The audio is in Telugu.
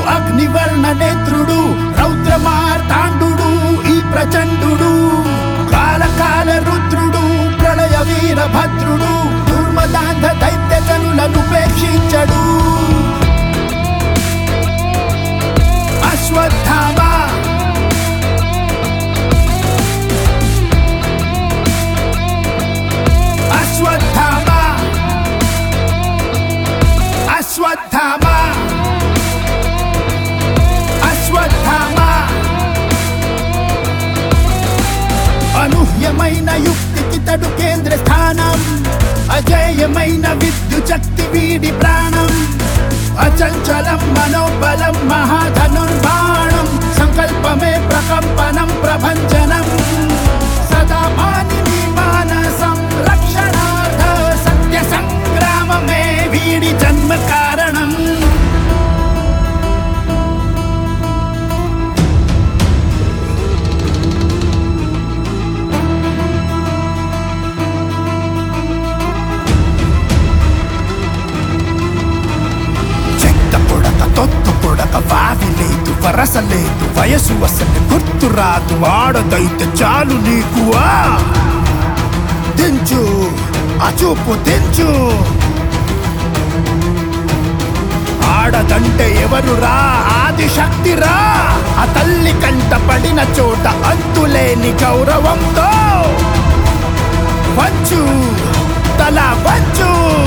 అగ్నివర్ణ నేత్రుడు రౌద్రమార్తాండు ఈ ప్రచండు కాలకాల రుద్రుడు ప్రళయ వీరభద్రుడు దుర్మదాంధ దైత్య జనులను ఉపేక్షించడు అశ్వత్థామ అశ్వత్థామ అశ్వత్థామ అశ్వత్థామ అనూహ్యమైన యుక్తికి తడు కేంద్ర స్థానం అజేయమైన విద్యుత్ శక్తి వీడి ప్రాణం అచంచలం మనోబలం మహాధనుర్బాణం సంకల్పమే ప్రకంపనం ప్రభంజనం సదా మానిని మానసం రక్షణార్థ సత్య సంగ్రామమే వీడి జన్మ కారణం చెత్త పొడక తొత్త పొడక వావి లేదు వరస లేదు వయసు అసలు గుర్తు రాదు ఆడదైతే చాలు నీకు ఆ దించు ఆ చూపు దించు ఆడదంటే ఎవరురా ఆది శక్తిరా ఆ తల్లి కంట పడిన చోట అంతులేని గౌరవంతో వచ్చు తల వచ్చు